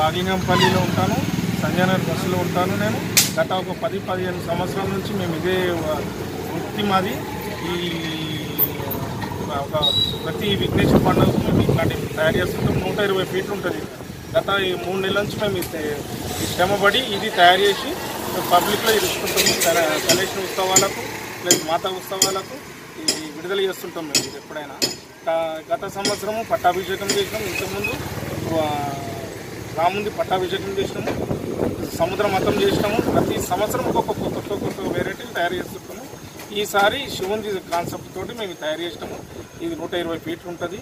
నాగలింగంపల్లిలో ఉంటాను సంజయనగర్ బస్సులో ఉంటాను నేను గత ఒక పది పదిహేను సంవత్సరాల నుంచి మేము ఇదే వ- వృత్తి మాది ఈ ఒక ప్రతి విఘ్నేశ్వర పండుగకు మేము ఇట్లాంటివి తయారు చేస్తుంటాం నూట ఇరవై ఫీట్లు ఉంటుంది గత ఈ మూడు నెలల నుంచి మేము ఇది ఈ శ్రమపడి ఇది తయారు చేసి పబ్లిక్లో ఇది ఇస్తుంటాము గణ- గణేష్ ఉత్సవాలకు ప్లస్ మాతా ఉత్సవాలకు ఇది విడుదల చేస్తుంటాం మేము ఇది ఎప్పుడైనా గా- గత సంవత్సరము పట్టాభిషేకం చేసినాం ఇంతకుముందు ఆ, రాముంది పట్టాభిషేకం చేసినాము సముద్ర మతం చేసినాము ప్రతి సంవత్సరం ఒక్కొక్క కొత్త కొత్త వెరైటీలు తయారు చేస్తుంటాము ఈసారి శివుంది కాన్సెప్ట్ తోటి మేము తయారు చేసినాము ఇది నూట ఇరవై ఫీట్లు ఉంటుంది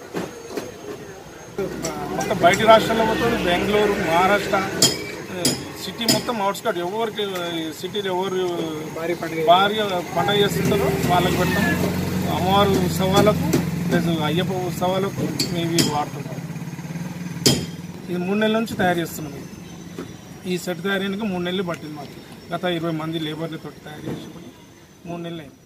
మొత్తం బయట రాష్ట్రాల్లో పోతుంది బెంగళూరు మహారాష్ట్ర ఆ, సిటీ మొత్తం అవుట్స్కట్ ఎవరికి సిటీలో ఎవరు భారీ పండుగ భారీ పండుగ చేస్తుంటారో వాళ్ళకి పెడతాము అమ్మవారు ఉత్సవాలకు ప్లస్ అయ్యప్ప ఉత్సవాలకు మేము ఇవి వాడుతుంటాం ఇది మూడు నెలల నుంచి తయారు చేస్తున్నాం ఇది. ఈ సెట్ తయారీకి మూడు నెలలు పట్టింది మాకు గత ఇరవై మంది లేబర్లతో తయారు చేసి మూడు నెలలు అయింది